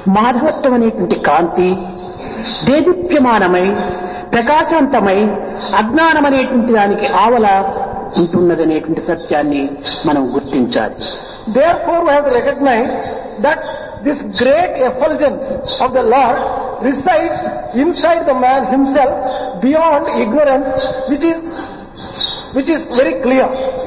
మాధవత్వం అనేటువంటి కాంతి దేదీప్యమానమై ప్రకాశవంతమై అజ్ఞానం అనేటువంటి దానికి ఆవల ఉంటున్నదనేటువంటి సత్యాన్ని మనం గుర్తించాలి Therefore, we have to recognize that this great effulgence of the Lord resides inside the man himself beyond ignorance, which is, which is very clear.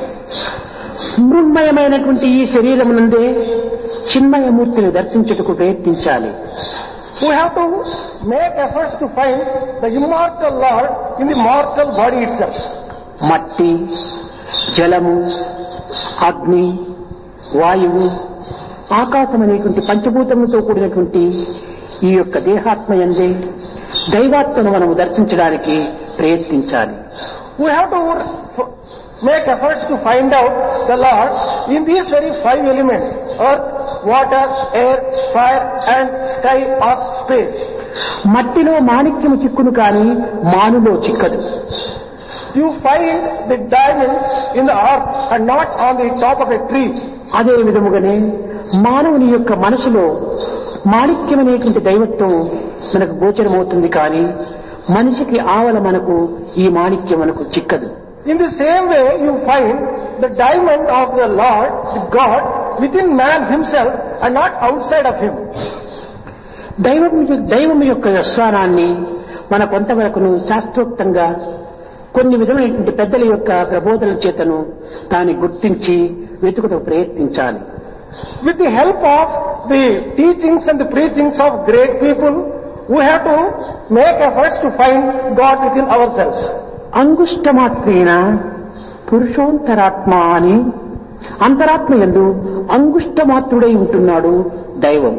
మృన్మయమైనటువంటి ఈ శరీరం నుండే చిన్మయమూర్తిని దర్శించుటకు ప్రయత్నించాలి We have to make efforts to find the immortal Lord in the mortal body itself. మట్టి జలము అగ్ని వాయువు ఆకాశం అనేటువంటి పంచభూతములతో కూడినటువంటి ఈ యొక్క దేహాత్మయందే దైవాత్మను మనము దర్శించడానికి ప్రయత్నించాలి We have to f- make efforts to find out the Lord in these very five elements, earth, water, air, fire and sky or space. మట్టిలో మాణిక్యము చిక్కును కాని మానులో చిక్కదు You find the diamonds in the earth and not on the top of a tree. అదే విధముగానే మానవుని యొక్క మనసులో మాణిక్యమనేటువంటి దైవత్వం మనకు గోచరమవుతుంది కానీ మనిషికి ఆవల మనకు ఈ మాణిక్యం మనకు చిక్కదు In the same way, you find the diamond of the Lord, the God, within man himself and not outside of him. దైవం దైవం యొక్క స్థానాన్ని మన కొంతవరకును శాస్త్రోక్తంగా కొన్ని విధమైనటువంటి పెద్దల యొక్క ప్రబోధనల చేతను దాన్ని గుర్తించి వెతుకుటకు ప్రయత్నించాలి With the help of the teachings and the preachings of great people, we have to make efforts to find God within ourselves. అంగుష్టమాత్రేణ పురుషోంతరాత్మ అని అంతరాత్మ ఎందు అంగుష్టమాత్రుడై ఉంటున్నాడు దైవం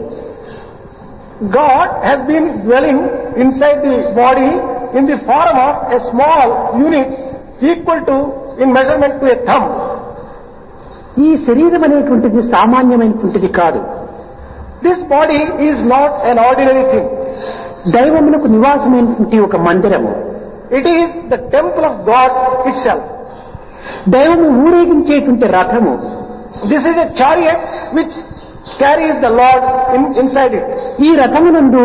God has been dwelling inside the body in the form of a small unit equal to, in measurement to a thumb. ఈ శరీరం అనేటువంటిది సామాన్యమైనటువంటిది కాదు This body is not an ordinary thing. దైవమునకు నివాసమైనటువంటి ఒక మందిరము It is the temple of God itself. దైవము ఊరేగించేటువంటి రథము This is a chariot which carries the Lord in, inside it. ఈ రథమునందు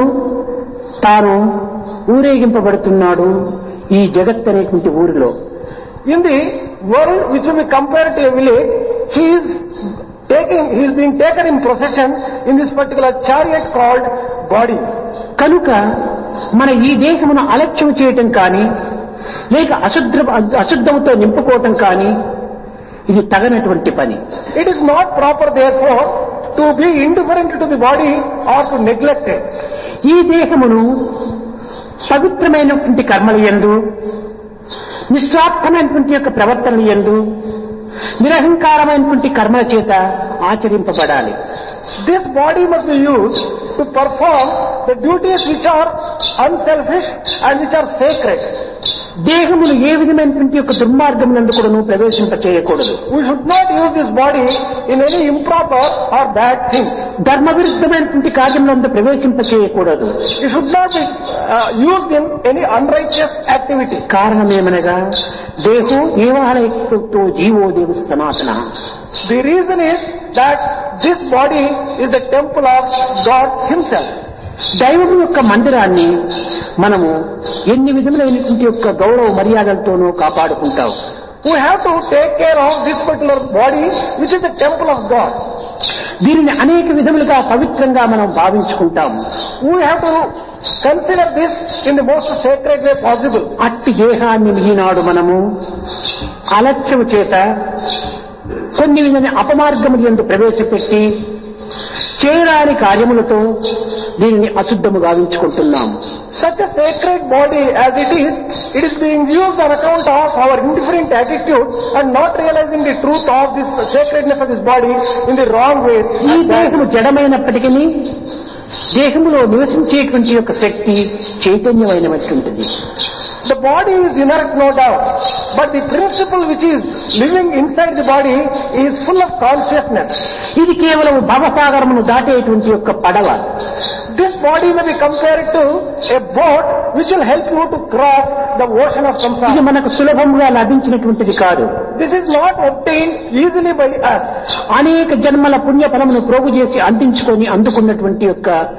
తాను ఊరేగింపబడుతున్నాడు ఈ జగత్ అనేటువంటి ఊరిలో In the world which will be compared to a village, he is taking, he is being taken in procession in this particular chariot called body. కనుక మన ఈ దేహమును అలక్ష్యం చేయటం కానీ లేక అశుద్ధ అశుద్ధముతో నింపుకోవటం కానీ ఇది తగనటువంటి పని It is not proper therefore to be indifferent to the body or to neglect it. ఈ దేహమును పవిత్రమైనటువంటి కర్మల యందు నిస్వార్థమైనటువంటి యొక్క ప్రవర్తనల యందు నిరహంకారమైనటువంటి కర్మల చేత ఆచరింపబడాలి This body must be used to perform the duties which are unselfish and which are sacred. దేహములు ఏ విధమైనటువంటి యొక్క దుర్మార్గం నందు కూడా ప్రవేశింప చేయకూడదు We should not use this body in any improper or bad things. ధర్మ విరుద్ధమైనటువంటి కార్యములందు ప్రవేశింప చేయకూడదు It should not be uh, used in any unrighteous activity. కారణమేమనగా దేహో దేవాలయతో జీవో దేవ సనాతన The reason is that this body is the temple of God Himself. దైవం యొక్క మందిరాన్ని మనము ఎన్ని విధములైనటువంటి యొక్క గౌరవ మర్యాదలతోనూ కాపాడుకుంటాం We have to take care of this particular body which is the temple of God. దీనిని అనేక విధములుగా పవిత్రంగా మనం భావించుకుంటాం We have to consider this in the most sacred way possible. అట్టి దేహాన్ని ఈనాడు మనము అలక్ష్యము చేత కొన్ని విధమైన అపమార్గములు ఎందు ప్రవేశపెట్టి చేయరాని కార్యములతో దీనిని అశుద్ధము గావించుకుంటున్నాము Such a sacred body as it is, it is being used on account of our indifferent attitude and not realizing the truth of this sacredness of this body in the wrong ways. ఈ and bad దేహము జడమైనప్పటికీ దేహములో నివసించేటువంటి యొక్క శక్తి చైతన్యమైనటువంటిది The body is inert, no doubt, but the principle which is living inside the body is full of consciousness. ఇది కేవలం భవసాగరమును దాటేటువంటి యొక్క పడవ This body may be compared to a boat which will help you to cross the ocean of ఇది samsara. మనకు సులభంగా లభించినటువంటిది కాదు This is not obtained easily by us. అనేక జన్మల పుణ్య ఫలమును ప్రోగు చేసి అందించుకొని అందుకున్నటువంటి యొక్క